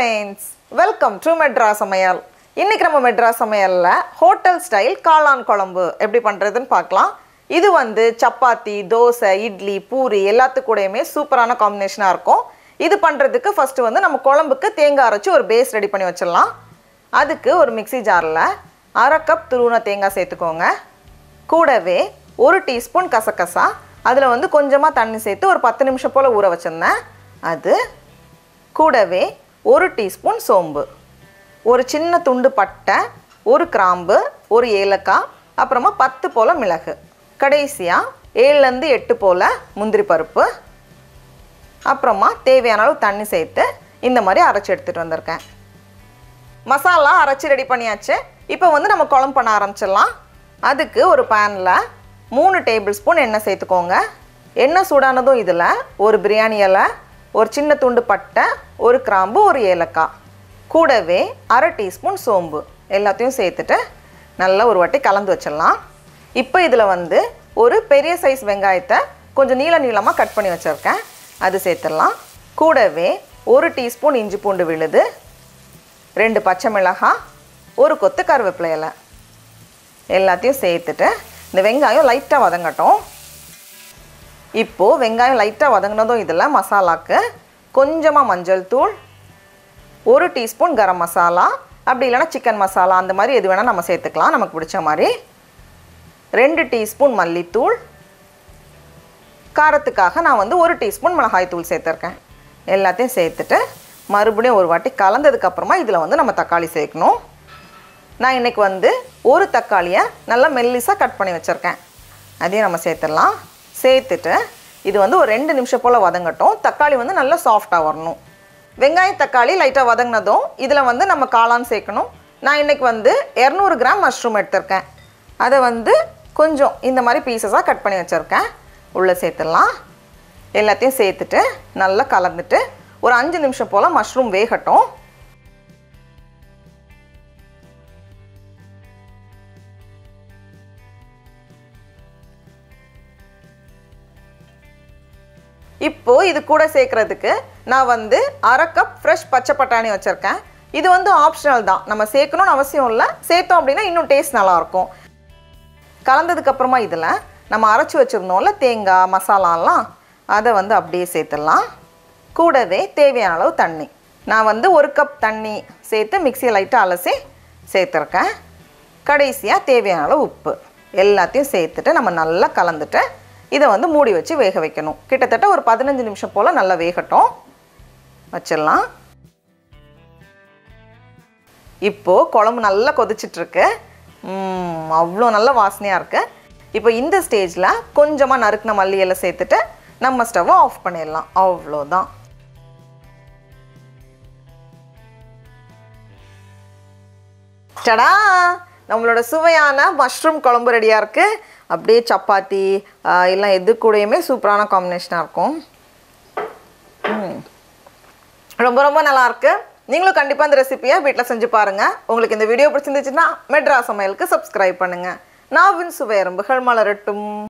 Friends welcome to metro சமையல் இன்னைக்கு நம்ம மெட்ரா சமையலில் ஹோட்டல் ஸ்டைல் காளான் குழம்பு எப்படி பண்ணுறதுன்னு பார்க்கலாம் இது வந்து சப்பாத்தி தோசை இட்லி பூரி எல்லாத்துக்கூடயுமே சூப்பரான காம்பினேஷனாக இருக்கும் இது பண்ணுறதுக்கு ஃபஸ்ட்டு வந்து நம்ம குழம்புக்கு தேங்காய் அரைச்சி ஒரு பேஸ் ரெடி பண்ணி வச்சிடலாம் அதுக்கு ஒரு மிக்ஸி ஜாரில் அரை கப் துருவின தேங்காய் சேர்த்துக்கோங்க கூடவே ஒரு டீஸ்பூன் கசகசா அதில் வந்து கொஞ்சமாக தண்ணி சேர்த்து ஒரு பத்து நிமிஷம் போல் ஊற வச்சுருந்தேன் அது கூடவே ஒரு டீஸ்பூன் சோம்பு ஒரு சின்ன துண்டு பட்டை ஒரு கிராம்பு ஒரு ஏலக்காய் அப்புறமா பத்து போல் மிளகு கடைசியாக ஏழுலேருந்து எட்டு போல் முந்திரி பருப்பு அப்புறமா தேவையான அளவு தண்ணி சேர்த்து இந்த மாதிரி அரைச்சி எடுத்துகிட்டு வந்திருக்கேன் மசாலா அரைச்சி ரெடி பண்ணியாச்சு இப்போ வந்து நம்ம குழம்பு பண்ண ஆரம்பிச்சிடலாம் அதுக்கு ஒரு பேனில் மூணு டேபிள் ஸ்பூன் எண்ணெய் சேர்த்துக்கோங்க எண்ணெய் சூடானதும் இதில் ஒரு பிரியாணி இலை ஒரு சின்ன துண்டு பட்டை ஒரு கிராம்பு ஒரு ஏலக்காய் கூடவே அரை டீஸ்பூன் சோம்பு எல்லாத்தையும் சேர்த்துட்டு நல்லா ஒரு வாட்டி கலந்து வச்சிடலாம் இப்போ இதில் வந்து ஒரு பெரிய சைஸ் வெங்காயத்தை கொஞ்சம் நீள நீளமாக கட் பண்ணி வச்சுருக்கேன் அது சேர்த்துடலாம் கூடவே ஒரு டீஸ்பூன் இஞ்சி பூண்டு விழுது ரெண்டு பச்சை மிளகாய் ஒரு கொத்து கருவேப்பிலை இலை எல்லாத்தையும் சேர்த்துட்டு இந்த வெங்காயம் லைட்டாக வதங்கட்டும் இப்போது வெங்காயம் லைட்டாக வதங்கினதும் இதில் மசாலாக்கு கொஞ்சமாக மஞ்சள் தூள் ஒரு டீஸ்பூன் கரம் மசாலா அப்படி இல்லைன்னா சிக்கன் மசாலா அந்த மாதிரி எது வேணால் நம்ம சேர்த்துக்கலாம் நமக்கு பிடிச்ச மாதிரி ரெண்டு டீஸ்பூன் மல்லித்தூள் காரத்துக்காக நான் வந்து ஒரு டீஸ்பூன் மிளகாய் தூள் சேர்த்துருக்கேன் எல்லாத்தையும் சேர்த்துட்டு மறுபடியும் ஒரு வாட்டி கலந்ததுக்கப்புறமா இதில் வந்து நம்ம தக்காளி சேர்க்கணும் நான் இன்றைக்கி வந்து ஒரு தக்காளியை நல்லா மெல்லிஸாக கட் பண்ணி வச்சுருக்கேன் அதையும் நம்ம சேர்த்துடலாம் சேர்த்துட்டு இது வந்து ஒரு ரெண்டு நிமிஷம் போல் வதங்கட்டும் தக்காளி வந்து நல்லா சாஃப்டாக வரணும் வெங்காயம் தக்காளி லைட்டாக வதங்கினதும் இதில் வந்து நம்ம காளான் சேர்க்கணும் நான் இன்றைக்கி வந்து இரநூறு கிராம் மஷ்ரூம் எடுத்திருக்கேன் அதை வந்து கொஞ்சம் இந்த மாதிரி பீசஸாக கட் பண்ணி வச்சுருக்கேன் உள்ளே சேர்த்துடலாம் எல்லாத்தையும் சேர்த்துட்டு நல்லா கலந்துட்டு ஒரு அஞ்சு நிமிஷம் போல் மஷ்ரூம் வேகட்டும் இப்போ இது கூட சேர்க்கறதுக்கு நான் வந்து அரை கப் ஃப்ரெஷ் பச்சை பட்டாணி வச்சுருக்கேன் இது வந்து ஆப்ஷனல் தான் நம்ம சேர்க்கணும்னு அவசியம் இல்லை சேர்த்தோம் அப்படின்னா இன்னும் டேஸ்ட் நல்லாயிருக்கும் கலந்ததுக்கப்புறமா இதில் நம்ம அரைச்சி வச்சுருந்தோம்ல தேங்காய் மசாலாலாம் அதை வந்து அப்படியே சேர்த்துடலாம் கூடவே தேவையான அளவு தண்ணி நான் வந்து ஒரு கப் தண்ணி சேர்த்து மிக்சியை லைட்டாக அலசி சேர்த்துருக்கேன் கடைசியாக தேவையான அளவு உப்பு எல்லாத்தையும் சேர்த்துட்டு நம்ம நல்லா கலந்துட்டு இதை வந்து மூடி வச்சு வேக வைக்கணும் கிட்டத்தட்ட ஒரு பதினஞ்சு நிமிஷம் போல் நல்லா வேகட்டும் வச்சிடலாம் இப்போது குழம்பு நல்லா கொதிச்சிட்ருக்கு அவ்வளோ நல்ல வாசனையாக இருக்குது இப்போ இந்த ஸ்டேஜில் கொஞ்சமாக நறுக்கின மல்லி இலை சேர்த்துட்டு நம்ம ஸ்டவ்வை ஆஃப் பண்ணிடலாம் அவ்வளோதான் டடா நம்மளோட சுவையான மஷ்ரூம் குழம்பு ரெடியாக இருக்குது அப்படியே சப்பாத்தி ஆஹ், எல்லாம் எது கூடயுமே சூப்பரான காம்பினேஷனாக இருக்கும் ம். ரொம்ப ரொம்ப நல்லா இருக்கு நீங்களும் கண்டிப்பாக இந்த ரெசிபியை வீட்டில் செஞ்சு பாருங்கள் உங்களுக்கு இந்த வீடியோ பிடிச்சிருந்துச்சுன்னா மெட்ரா சமையலுக்கு சப்ஸ்கிரைப் பண்ணுங்கள் நாவின் சுவையரம்புகள் மலரட்டும்